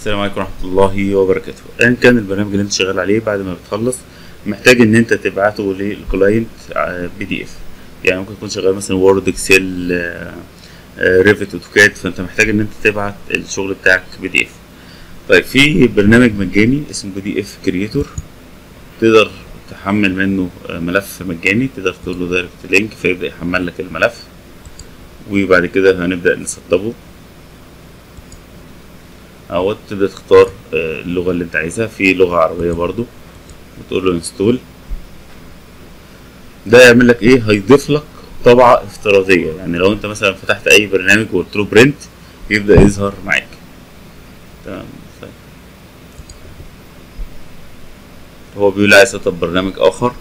السلام عليكم ورحمة الله وبركاته أيا كان البرنامج اللي أنت شغال عليه بعد ما بتخلص محتاج إن أنت تبعته للكلاينت بي دي إف يعني ممكن تكون شغال مثلا وورد إكسل ريفت أوتوكاد فأنت محتاج إن أنت تبعت الشغل بتاعك بي دي إف طيب في برنامج مجاني اسمه بي دي إف كريتور تقدر تحمل منه ملف مجاني تقدر تقول له دايركت لينك فيبدأ يحمل لك الملف وبعد كده هنبدأ نسطبه اهوت تبدأ تختار اللغة اللي انت عايزها في لغة عربية برضو وتقول له انستول ده يعمل لك ايه هيضيف لك طبعة افتراضية يعني لو انت مثلا فتحت اي برنامج وقلت له برنت يبدأ يظهر معاك تمام هو بيقول عايز سطب برنامج اخر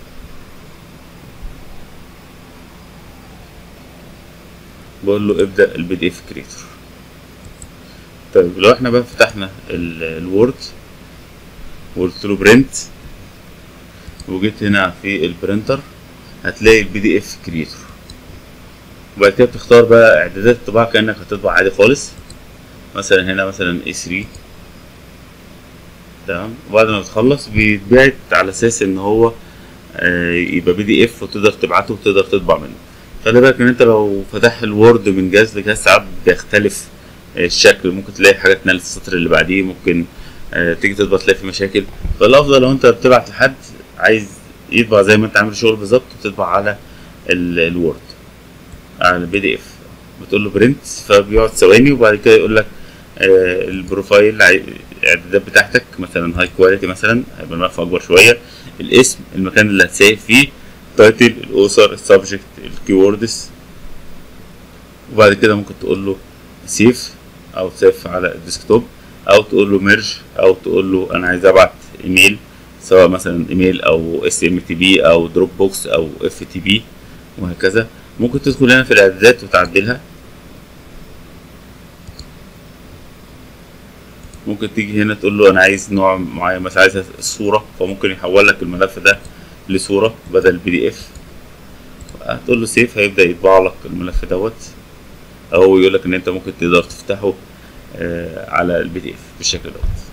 بقول له ابدأ البي دي اف كريتور طيب لو احنا بقى فتحنا الوورد وقلت له برنت وجيت هنا في البرينتر هتلاقي البي دي اف كريتور وبعد كده بتختار بقى اعدادات الطباعة كأنك هتطبع عادي خالص مثلا هنا مثلا اي 3 تمام وبعد ما بتخلص بيتبعت على اساس ان هو آه يبقى بي دي اف وتقدر تبعته وتقدر تطبع منه خلي بالك ان انت لو فتح الوورد من جهاز لجهاز ساعات بيختلف الشكل ممكن تلاقي حاجه اتنقلت السطر اللي بعديه ممكن آه تيجي تطبع تلاقي في مشاكل فالافضل لو انت بتبعت لحد عايز يطبع زي ما انت عامل الشغل بالظبط وتطبع على الوورد على البي دي اف بتقول له برنت فبيقعد ثواني وبعد كده يقول لك آه البروفايل الاعدادات بتاعتك مثلا هاي كواليتي مثلا هيبقى الملف اكبر شويه الاسم المكان اللي هتسيف فيه تايتل الاوثر السبجكت الكيوردز وبعد كده ممكن تقول له سيف او سيف على الديسكتوب او تقول له ميرج او تقول له انا عايز ابعت ايميل سواء مثلا ايميل او اس ام تي بي او دروب بوكس او اف تي بي وهكذا ممكن تدخل هنا في الاعدادات وتعدلها ممكن تيجي هنا تقول له انا عايز نوع معين مثلا عايز الصوره فممكن يحول لك الملف ده لصوره بدل بي دي اف هتقول له سيف هيبدا يطبع لك الملف دوت او يقول لك ان انت ممكن تقدر تفتحه على البي دي اف بالشكل دوت